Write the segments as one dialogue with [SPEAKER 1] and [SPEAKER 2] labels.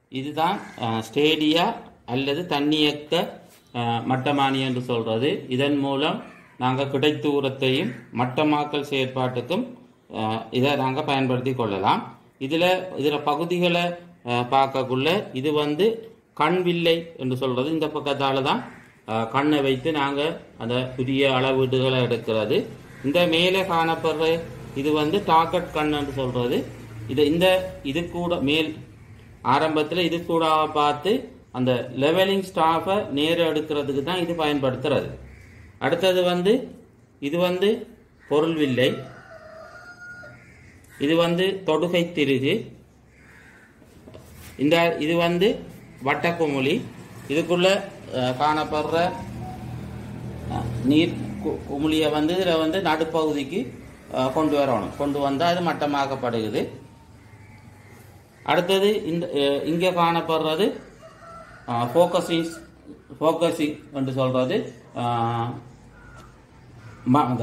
[SPEAKER 1] இதுதான் அஹ், ஸ்டேடியா அல்லது தன்னியக்க அஹ், மட்டமானி என்று சொல்றது இதன் மூலம் நாங்கள் கிடைத்தூரத்தையும் மட்டமாக்கல் செயற்பாட்டுக்கும் அஹ், இதை நாங்கள் பயன்படுத்தி கொள்ளலாம் இதில் இதில் பகுதிகளை அஹ், பார்க்கக்குள்ள இது வந்து கண் வில்லை என்று சொல்றது இந்த பக்கத்தால தான் அஹ், கண்ணை வைத்து நாங்கள் அந்த புதிய அளவீடுகளை எடுக்கிறது இந்த மேலே காணப்படுற இது வந்து டார்கெட் கண் என்று சொல்றது இது இந்த இது கூட மேல் ஆரம்பத்தில் இது கூட பார்த்து அந்த லெவலிங் ஸ்டாஃபை நேர எடுக்கிறதுக்கு தான் இது பயன்படுத்துறது அடுத்தது வந்து இது வந்து பொருள் வில்லை இது வந்து தொடுகை திருகு இந்த இது வந்து வட்டக்குமுளி இதுக்குள்ள அஹ், காணப்படுற அஹ், நீர் கு- குமிழியை வந்து இதில் வந்து நடுப்பகுதிக்கு அஹ், கொண்டு வரணும் கொண்டு வந்தால் அது மட்டமாக்கப்படுகிறது அடுத்தது இந்த அஹ், இங்கே காணப்படுறது ஃபோக்கஸிங் ஃபோக்கஸிங் என்று சொல்றது அஹ், ம- அந்த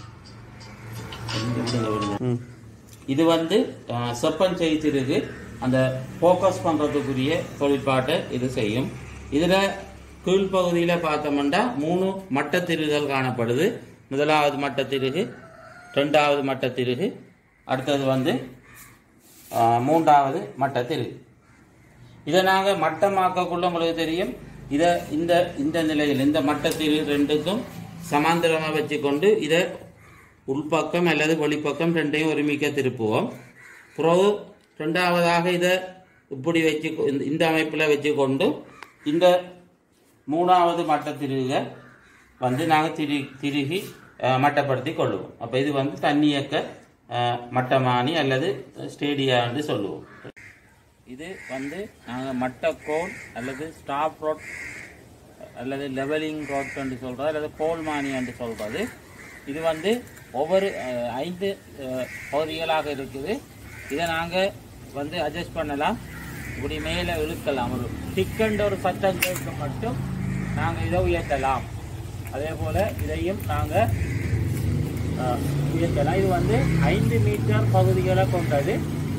[SPEAKER 1] இது வந்து அஹ், செப்பன் செய்திருக்கு அந்த ஃபோக்கஸ் பண்றதுக்குரிய தொழிற்பாட்டை இது செய்யும் இதுல கீழ்ப்பகுதியில பார்த்தோம்னா மூணு மட்டத்திருகுகள் காணப்படுது முதலாவது மட்டத்திருகு ரெண்டாவது மட்டத்திருகு அடுத்தது வந்து அஹ், மூன்றாவது மட்டத்திருகு இதை நாங்கள் மட்டமாக்கக்குள்ள உங்களுக்கு தெரியும் இதை இந்த இந்த நிலையில் இந்த மட்டத்திரு ரெண்டுக்கும் சமாந்தரமாக வச்சுக்கொண்டு இதை உள்பக்கம் அல்லது வெளிப்பக்கம் ரெண்டையும் ஒருமிக்க திருப்புவோம் பிறகு ரெண்டாவதாக இதை இப்படி வச்சு இந்த- இந்த அமைப்பில் வச்சுக்கொண்டு இந்த மூணாவது மட்டத்திருக வந்து நாங்கள் திரு திருகி அஹ், மட்டப்படுத்தி கொள்ளுவோம் அப்போ இது வந்து தன்னியக்க அஹ், மட்டமானி அல்லது ஸ்டேடியா என்று சொல்லுவோம் இது வந்து நாங்கள் மட்டக்கோல் அல்லது ஸ்டாப் ரோட் அல்லது லெவலிங் ரோட் என்று சொல்கிறது அல்லது கோல் மானி என்று சொல்கிறது இது வந்து ஒவ்வொரு அஹ், ஐந்து அஹ், பகுதிகளாக இருக்குது இதை நாங்கள் வந்து அட்ஜஸ்ட் பண்ணலாம் இப்படி மேலே இழுக்கலாம் ஒரு திக்கண்ட ஒரு சத்தம் கேட்க மட்டும் நாங்கள் இதை உயர்த்தலாம் அதே போல் இதையும் நாங்கள் உயர்த்தலாம் இது வந்து ஐந்து மீட்டர் பகுதிகளை கொண்டது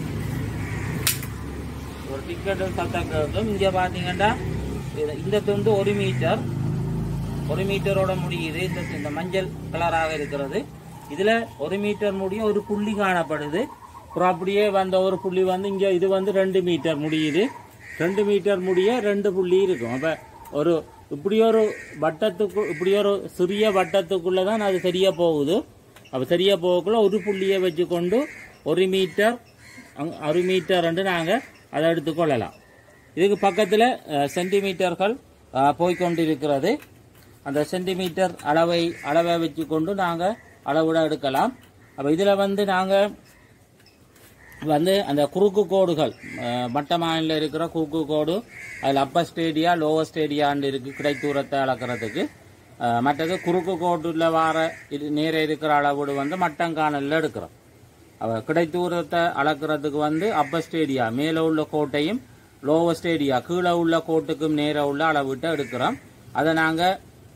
[SPEAKER 1] ஒரு டிக்கெட் சத்தம் கேட்கும் இங்கே பார்த்தீங்கன்னா இது- இந்த துண்டு ஒரு மீட்டர் ஒரு மீட்டரோட முடியுது இந்த இந்த மஞ்சள் கலராக இருக்கிறது இதில் ஒரு மீட்டர் முடியும் ஒரு புள்ளி காணப்படுது அப்புறம் அப்படியே வந்த ஒரு புள்ளி வந்து இங்கே இது வந்து ரெண்டு மீட்டர் முடியுது ரெண்டு மீட்டர் முடிய ரெண்டு புள்ளி இருக்கும் அப்போ ஒரு இப்படி ஒரு வட்டத்துக்கு இப்படி ஒரு சிறிய வட்டத்துக்குள்ளே தான் அது சரியாக போகுது அப்போ சரியாக போகக்குள்ள ஒரு புள்ளியை வச்சுக்கொண்டு ஒரு மீட்டர் அங் ஒரு மீட்டர் ரெண்டு நாங்கள் அதை எடுத்துக்கொள்ளலாம் இதுக்கு பக்கத்தில் சென்டிமீட்டர்கள் அஹ், போய்க்கொண்டிருக்கிறது அந்த சென்டிமீட்டர் அளவை அளவை வச்சு கொண்டு நாங்கள் அளவிட எடுக்கலாம் அப்போ இதில் வந்து நாங்கள் வந்து அந்த குறுக்கு கோடுகள் அஹ், மட்ட மாநில இருக்கிற குறுக்கு கோடு அதில் அப்பர் ஸ்டேடியா லோவர் ஸ்டேடியான்னு இருக்கு கிடைத்தூரத்தை அளக்கிறதுக்கு அஹ், மற்றது குறுக்கு கோட்டில் வார இது நேர இருக்கிற அளவோடு வந்து மட்டங்கானலில் எடுக்கிறோம் அவ கிடைத்தூரத்தை அளக்கிறதுக்கு வந்து அப்பர் ஸ்டேடியா மேலே உள்ள கோட்டையும் லோவர் ஸ்டேடியா கீழே உள்ள கோட்டுக்கும் நேர உள்ள அளவிட்டு எடுக்கிறோம் அதை நாங்கள்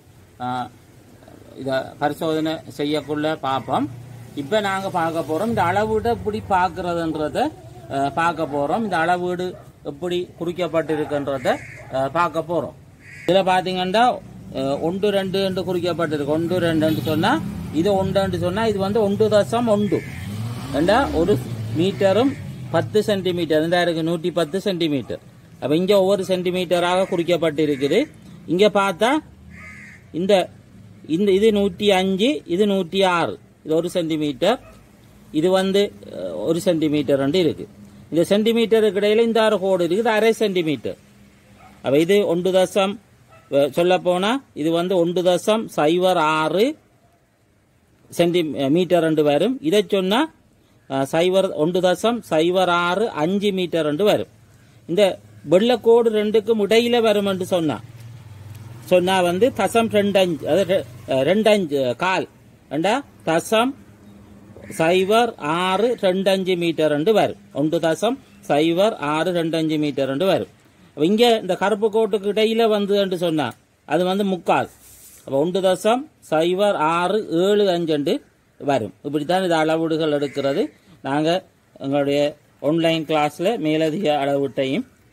[SPEAKER 1] இதை பரிசோதனை செய்யக்குள்ள பார்ப்போம் இப்போ நாங்கள் பார்க்க போகிறோம் இந்த அளவீடு எப்படி பார்க்கறதுன்றத அஹ், பார்க்க போகிறோம் இந்த அளவீடு எப்படி குறிக்கப்பட்டிருக்குன்றத அஹ், பார்க்க போகிறோம் இதில் பார்த்தீங்கன்னா அஹ், ஒன்று ரெண்டு என்று குறிக்கப்பட்டிருக்கு ஒன்று ரெண்டுன்னு சொன்னால் இது ஒன்றுன்னு சொன்னால் இது வந்து ஒன்று தசம் ஒன்று ஏண்டா ஒரு மீட்டரும் பத்து சென்டிமீட்டர் இந்த இருக்கு நூற்றி பத்து சென்டிமீட்டர் அப்போ இங்கே ஒவ்வொரு சென்டிமீட்டராக குறிக்கப்பட்டிருக்குது இங்கே பார்த்தா இந்த இந்த இது நூற்றி அஞ்சு இது நூற்றி ஆறு இது ஒரு சென்டிமீட்டர் இது வந்து அஹ், ஒரு சென்டிமீட்டர் ரெண்டு இருக்கு இந்த சென்டிமீட்டருக்கு இடையில இந்த ஆறு கோடு இருக்குது அரை சென்டிமீட்டர் அப்போ இது ஒன்று தசம் சொல்ல போனா இது வந்து ஒன்று தசம் சைவர் ஆறு சென்டி மீட்டர் ரெண்டு வரும் இதை சொன்னா அஹ், சைவர் ஒன்று தசம் சைவர் ஆறு அஞ்சு மீட்டர் ரெண்டு வரும் இந்த வெள்ளக்கோடு ரெண்டுக்கும் இடையில வரும் என்று சொன்னா சொன்னா வந்து தசம் ரெண்டு அஞ்சு அது ரெ- அஹ், ரெண்டு அஞ்சு அஹ், கால் ரெண்டா தசம் சைவர் ஆறு ரெண்டு அஞ்சு மீட்டர் ரெண்டு வரும் ஒன்று தசம் சைவர் ஆறு ரெண்டு அஞ்சு மீட்டர் ரெண்டு வரும் அப்ப இங்க இந்த கருப்பு கோட்டுக்கு இடையில வந்து சொன்னா அது வந்து முக்கால் அப்போ ஒன்று தசம் சைவர் ஆறு ஏழு அஞ்சு வரும் இப்படித்தான் இது அளவீடுகள் எடுக்கிறது நாங்கள் எங்களுடைய ஆன்லைன் கிளாஸில் மேலதிக அளவீட்டையும்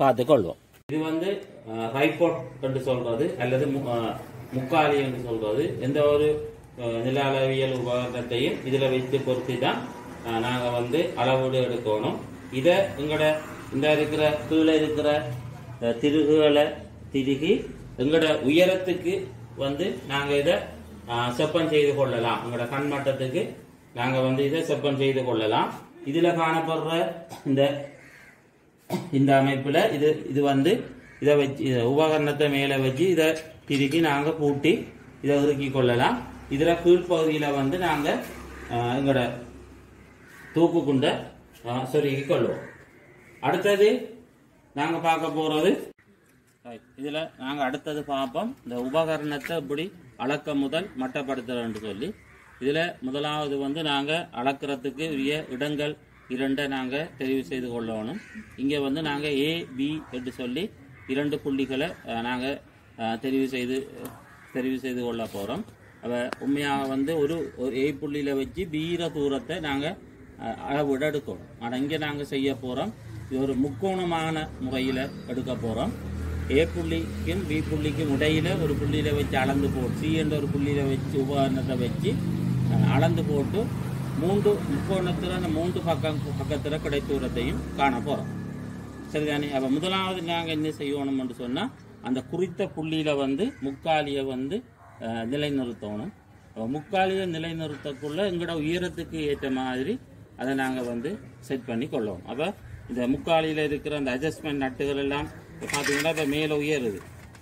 [SPEAKER 1] பார்த்துக்கொள்வோம் இது வந்து ரைபோட் என்று சொல்றது அல்லது மு- அஹ், முக்காலி என்று சொல்றது எந்த ஒரு அஹ், நில அளவியல் உபகரணத்தையும் இதுல வைத்து பொருத்தி தான் அஹ், நாங்க வந்து அளவீடு எடுக்கணும் இத எங்கட இந்த இருக்கிற கீழே இருக்கிற அஹ், திருகுகளை திருகி எங்கட உயரத்துக்கு வந்து நாங்க இதை செப்பம் செய்து கொள்ளலாம் எங்கட கண் மட்டத்துக்கு நாங்க வந்து இதை செப்பம் செய்து கொள்ளலாம் இதுல காணப்படுற இந்த இந்த அமைப்புல இது இது வந்து இதை வச்சு இத உபகரணத்தை மேல வச்சு இதை திருக்கி நாங்க பூட்டி இதை இறுக்கி கொள்ளலாம் இதுல கீழ்ப்பகுதியில வந்து நாங்க ஆஹ், எங்களோட தூக்கு குண்ட சொருகி கொள்வோம் அடுத்தது நாங்க பார்க்க போறது Right. இதுல நாங்க அடுத்தது பார்ப்போம் இந்த உபகரணத்தை இப்படி அளக்க முதல் மட்டப்படுத்துறோம்னு சொல்லி இதுல முதலாவது வந்து நாங்க அளக்கிறதுக்கு உரிய இடங்கள் இரண்டை நாங்க தெரிவு செய்து கொள்ளணும் இங்க வந்து நாங்க ஏ பி என்று சொல்லி இரண்டு புள்ளிகளை அஹ், நாங்க அஹ், தெரிவு செய்து தெரிவு செய்து கொள்ள போறோம் அவ உண்மையாக வந்து ஒரு ஒரு ஏ புள்ளியில வச்சு பீர தூரத்தை நாங்க அஹ், அளவிட எடுக்கணும் ஆனா இங்க நாங்க செய்ய போறோம் இது ஒரு முக்கோணமான முறையில எடுக்க போறோம் ஏ புள்ளிக்கும் பி புள்ளிக்கும் இடையில ஒரு புள்ளியில வச்சு அளந்து போட்டு சி என்ற ஒரு புள்ளியில வச்சு உபகரணத்தை வச்சு அஹ், அளந்து போட்டு மூன்று முக்கோணத்துல அந்த மூன்று பக்கம் பக்கத்துல கிடைத்தூரத்தையும் காண போறோம் சரிதானே அப்ப முதலாவது நாங்க என்ன செய்யணும் என்று சொன்னா அந்த குறித்த புள்ளியில வந்து முக்காலியை வந்து அஹ், நிலைநிறுத்தணும் அப்ப முக்காலியை நிலைநிறுத்தக்குள்ள எங்களோட உயரத்துக்கு ஏற்ற மாதிரி அதை நாங்க வந்து செட் பண்ணி கொள்ளுவோம் அப்ப இந்த முக்காலியில இருக்கிற அந்த அட்ஜஸ்ட்மெண்ட் நட்டுகள் எல்லாம் இப்ப பாத்தீங்கன்னா இப்ப மேல உயருது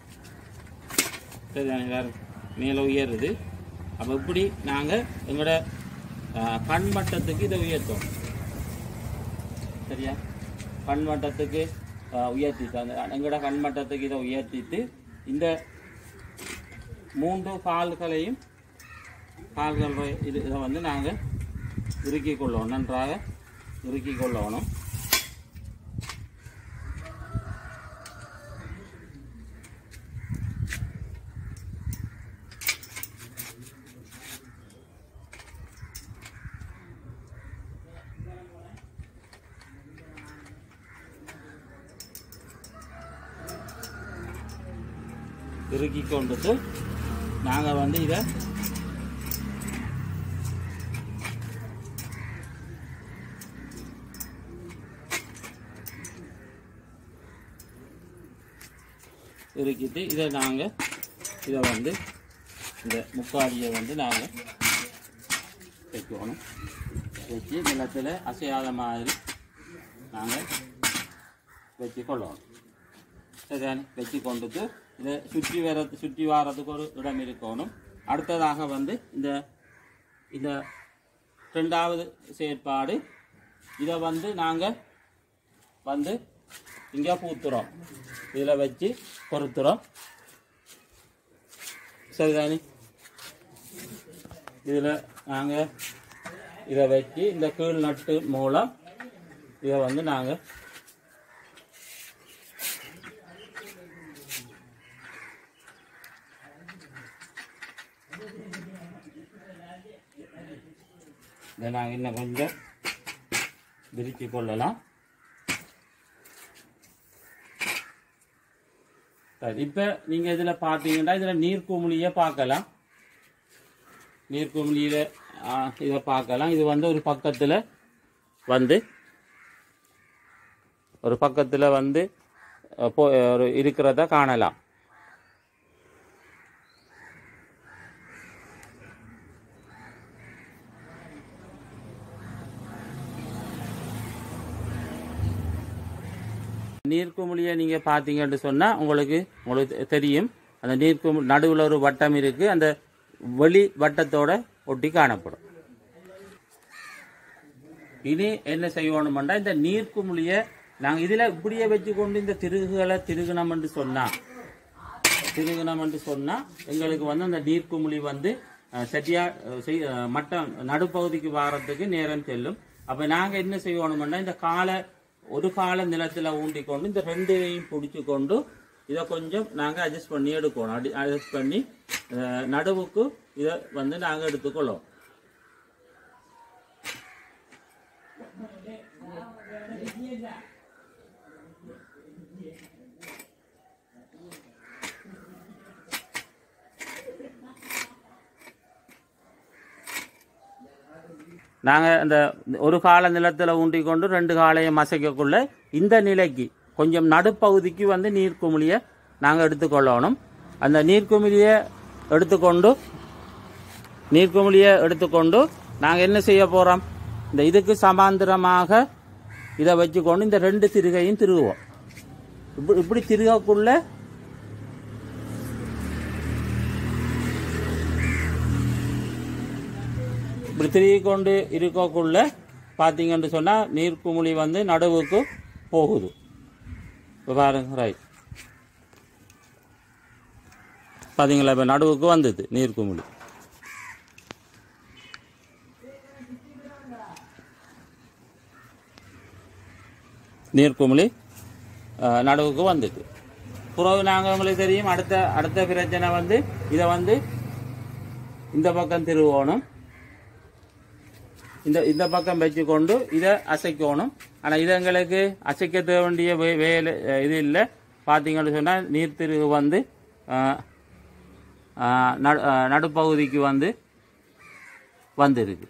[SPEAKER 1] சரிதானே வேற மேல உயருது அப்ப இப்படி நாங்க எங்களோட அஹ், கண் மட்டத்துக்கு இதை உயர்த்தோம் சரியா கண் மட்டத்துக்கு அஹ், உயர்த்திட்டு அந்த எங்களோட கண் மட்டத்துக்கு இதை உயர்த்திட்டு இந்த மூன்று கால்களையும் கால்கள் வ- இது இதை வந்து நாங்கள் இறுக்கிக் கொள்ளணும் நன்றாக இறுக்கிக் கொள்ளணும் இறுக்கி கொண்டுட்டு நாங்கள் வந்து இதை இறுக்கிட்டு இதை நாங்கள் இதை வந்து இந்த முக்காடியை வந்து நாங்கள் வைக்கணும் வச்சு நிலத்தில் அசையாத மாதிரி நாங்கள் வச்சு கொள்ளணும் சரிதானே வச்சு கொண்டுட்டு இதை சுற்றி வர சுற்றி வாரத்துக்கு ஒரு இடம் இருக்கணும் அடுத்ததாக வந்து இந்த இந்த ரெண்டாவது செயற்பாடு இதை வந்து நாங்கள் வந்து இங்கே பூத்துறோம் இதில் வச்சு பொறுத்துறோம் சரிதானே இதில் நாங்கள் இதை வச்சு இந்த கீழ் நட்டு மூலம் இதை வந்து நாங்கள் இதை நாங்கள் இன்னும் கொஞ்சம் விரிச்சு கொள்ளலாம் சரி இப்போ நீங்கள் இதில் பார்த்தீங்கன்னா இதில் நீர்க்குமிழியை பார்க்கலாம் நீர்க்குமிழியில் இதை பார்க்கலாம் இது வந்து ஒரு பக்கத்தில் வந்து ஒரு பக்கத்தில் வந்து அஹ், போ ஒரு இருக்கிறத காணலாம் நீர்க்குமிழியை நீங்கள் பார்த்தீங்கன்னு சொன்னால் உங்களுக்கு உங்களுக்கு தெ- தெரியும் அந்த நீர்க்குமிழ் நடுவில் ஒரு வட்டம் இருக்கு அந்த வெளி வட்டத்தோட ஒட்டி காணப்படும் இனி என்ன செய்யணும்னா இந்த நீர்க்குமிழியை நாங்கள் இதில் இப்படியே வச்சு கொண்டு இந்த திருகுகளை திருகுணம் என்று சொன்னா திருகுணம் என்று சொன்னா எங்களுக்கு வந்து அந்த நீர்க்குமிழி வந்து அஹ், சரியா அஹ், செய்- அஹ், மட்டம் நடுப்பகுதிக்கு வாரத்துக்கு நேரம் செல்லும் அப்ப நாங்க என்ன செய்யணும்னா இந்த காலை ஒரு கால நிலத்துல ஊண்டி கொண்டு இந்த ரெண்டையும் பிடிச்சு கொண்டு இதை கொஞ்சம் நாங்க அட்ஜஸ்ட் பண்ணி எடுக்கணும் அடி அட்ஜஸ்ட் பண்ணி அஹ், நடுவுக்கு இதை வந்து நாங்க எடுத்துக்கொள்ளும் நாங்கள் அந்த ஒரு கால நிலத்தில் ஊண்டி கொண்டு ரெண்டு காலையை மசைக்கக்குள்ள இந்த நிலைக்கு கொஞ்சம் நடுப்பகுதிக்கு வந்து நீர்க்குமிழியை நாங்கள் எடுத்துக்கொள்ளணும் அந்த நீர்க்குமிழியை எடுத்துக்கொண்டு நீர்க்குமிழியை எடுத்துக்கொண்டு நாங்கள் என்ன செய்ய போகிறோம் இந்த இதுக்கு சமாந்தரமாக இதை வச்சுக்கொண்டு இந்த ரெண்டு திருகையும் திருகுவோம் இப்படி இப்படி திருகக்குள்ள இப்படி திருகி கொண்டு இருக்கக்குள்ள பார்த்தீங்கன்னு சொன்னால் நீர்க்குமிழி வந்து நடுவுக்கு போகுது இப்போ பாருங்க ரைட் பார்த்தீங்களா இப்போ நடுவுக்கு வந்தது நீர்க்குமிழி நீர்க்குமிழி அஹ், நடுவுக்கு வந்துட்டு பிறகு நாங்கள் உங்களுக்கு தெரியும் அடுத்த அடுத்த பிரச்சனை வந்து இதை வந்து இந்த பக்கம் திருவோணும் இந்த இந்த பக்கம் வச்சுக்கொண்டு இதை அசைக்கணும் ஆனால் இது எங்களுக்கு அசைக்க தேவை வேண்டிய வே- வேலை அஹ், இது இல்லை பார்த்தீங்கன்னு சொன்னால் நீர்த்திருகு வந்து அஹ், அஹ், நடு- அஹ், நடுப்பகுதிக்கு வந்து வந்திருக்கு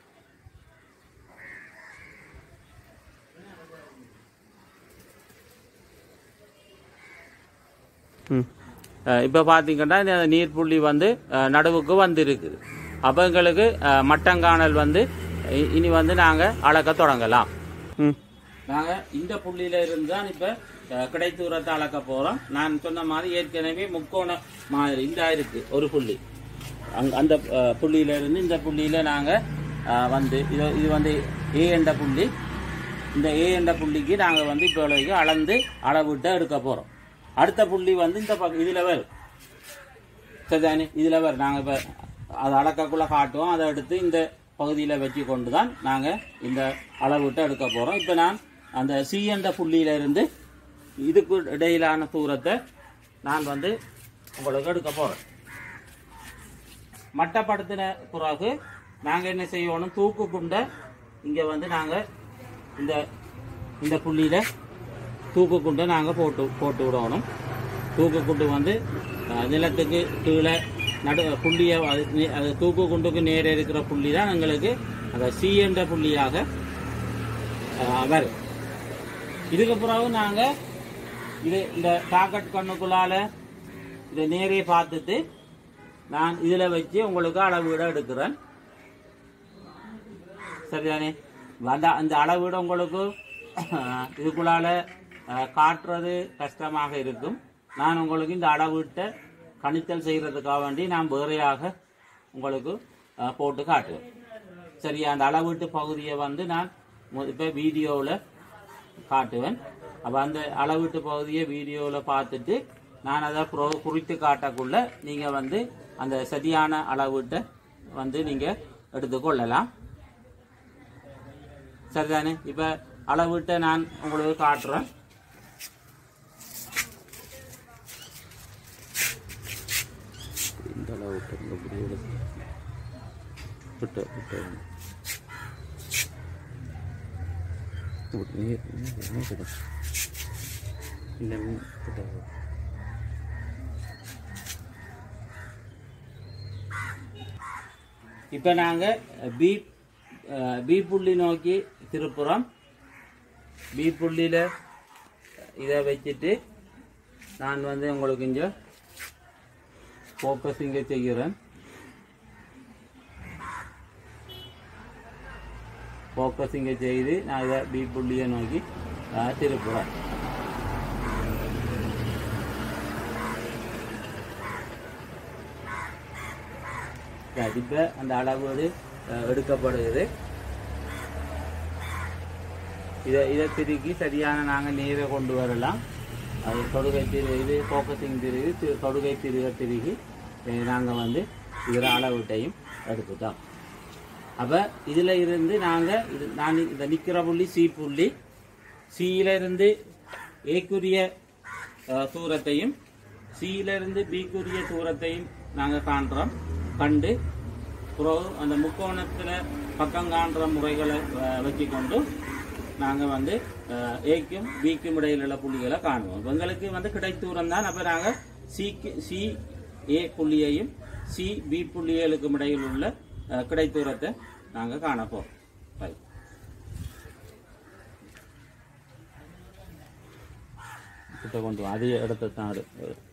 [SPEAKER 1] இப்போ பார்த்தீங்கன்னா இந்த நீர்ப்புள்ளி வந்து அஹ், நடுவுக்கு வந்திருக்குது அப்போ எங்களுக்கு அஹ், மட்டங்கானல் வந்து இ- இனி வந்து நாங்கள் அளக்க தொடங்கலாம் நாங்கள் இந்த புள்ளியில இருந்து தான் இப்போ கிடைத்தூரத்தை அளக்க போகிறோம் நான் சொன்ன மாதிரி ஏற்கனவே முக்கோண மாதிரி இந்த இருக்கு ஒரு புள்ளி அங்க அந்த அஹ், புள்ளியில இருந்து இந்த புள்ளியில நாங்கள் வந்து இது இது வந்து ஏ என்ற புள்ளி இந்த ஏ என்ற புள்ளிக்கு நாங்கள் வந்து இப்போ வரைக்கும் அளந்து அளவிட்டு எடுக்க போகிறோம் அடுத்த புள்ளி வந்து இந்த பக்கம் இதில் வரும் சரிதானே இதில் வரும் நாங்கள் இப்போ அதை அளக்கக்குள்ளே காட்டுவோம் அதை எடுத்து இந்த பகுதியில் வச்சு கொண்டு தான் நாங்கள் இந்த அளவிட்டு எடுக்க போகிறோம் இப்போ நான் அந்த சி என்ற புள்ளியில இருந்து இதுக்கு இடையிலான தூரத்தை நான் வந்து உங்களுக்கு எடுக்க போகிறேன் மட்டப்படுத்தின பிறகு நாங்கள் என்ன செய்யணும் தூக்கு குண்டை இங்கே வந்து நாங்கள் இந்த இந்த புள்ளியில் தூக்கு குண்டை நாங்கள் போட்டு போட்டு விடணும் தூக்கு குண்டு வந்து அஹ், நிலத்துக்கு கீழே நடு புள்ளியை அது நே- அது தூக்கு குண்டுக்கு நேரே இருக்கிற புள்ளி தான் எங்களுக்கு அந்த சி என்ற புள்ளியாக அஹ், வரும் இதுக்கு பிறகு நாங்கள் இது இந்த டாக்கெட் கண்ணுக்குள்ளால இதை நேரே பார்த்துட்டு நான் இதில் வச்சு உங்களுக்கு அளவீடு எடுக்கிறேன் சரிதானே அந்த அந்த அளவீடு உங்களுக்கு இதுக்குள்ளால அஹ், காட்டுறது கஷ்டமாக இருக்கும் நான் உங்களுக்கு இந்த அளவீட்டை கணித்தல் செய்கிறதுக்காக வேண்டி நான் வேறையாக உங்களுக்கு அஹ், போட்டு காட்டுவேன் சரியா அந்த அளவீட்டு பகுதியை வந்து நான் இப்போ வீடியோவில் காட்டுவேன் அப்போ அந்த அளவீட்டு பகுதியை வீடியோவில் பார்த்துட்டு நான் அதை ப்ரோ குறித்து காட்டக்குள்ள நீங்கள் வந்து அந்த சரியான அளவீட்டை வந்து நீங்கள் எடுத்துக்கொள்ளலாம் சரிதானே இப்போ அளவிட்ட நான் உங்களுக்கு காட்டுறேன் இந்த அளவுக்கு இப்படி எடுத்து விட்டு விட்டு இப்படி நீர் நீர் என்ன சொல்றது? இல்லை விட்டு இப்போ நாங்கள் பி அஹ், பி புள்ளி நோக்கி திருப்புறோம் பி புள்ளியில் இதை வச்சுட்டு நான் வந்து உங்களுக்கு இங்கே ஃபோக்கஸ் இங்கே செய்கிறேன் ஃபோக்கஸ் இங்கே செய்து நான் இதை பி புள்ளியை நோக்கி அஹ், திருப்புறேன் இப்போ அந்த அளவீடு அஹ், எடுக்கப்படுகிறது இதை இதை திருக்கி சரியான நாங்கள் நீரை கொண்டு வரலாம் அது தொடுகை திரு இது ஃபோக்கஸிங் திருகி தி- தொடுகை திருக திருகி நாங்கள் வந்து இதில் அளவீட்டையும் எடுத்துட்டோம் அப்போ இதில் இருந்து நாங்கள் இது நான் இந்த நிற்கிற புள்ளி சி புள்ளி சியில இருந்து ஏக்குரிய அஹ், தூரத்தையும் சியில இருந்து பிக்குரிய தூரத்தையும் நாங்கள் காண்றோம் கண்டு பிறகு அந்த முக்கோணத்தில் பக்கம் காண்ற முறைகளை அஹ், வச்சுக்கொண்டு நாங்கள் வந்து அஹ், ஏக்கும் பிக்கும் இடையில உள்ள புள்ளிகளை காணுவோம் இப்ப எங்களுக்கு வந்து கிடைத்தூரம் தான் அப்போ நாங்கள் சிக்கு சி ஏ புள்ளியையும் சி பி புள்ளிகளுக்கும் இடையில் உள்ள அஹ், கிடைத்தூரத்தை நாங்கள் காணப்போம் கிட்ட கொண்டு வா. அதே இடத்த தான் எடு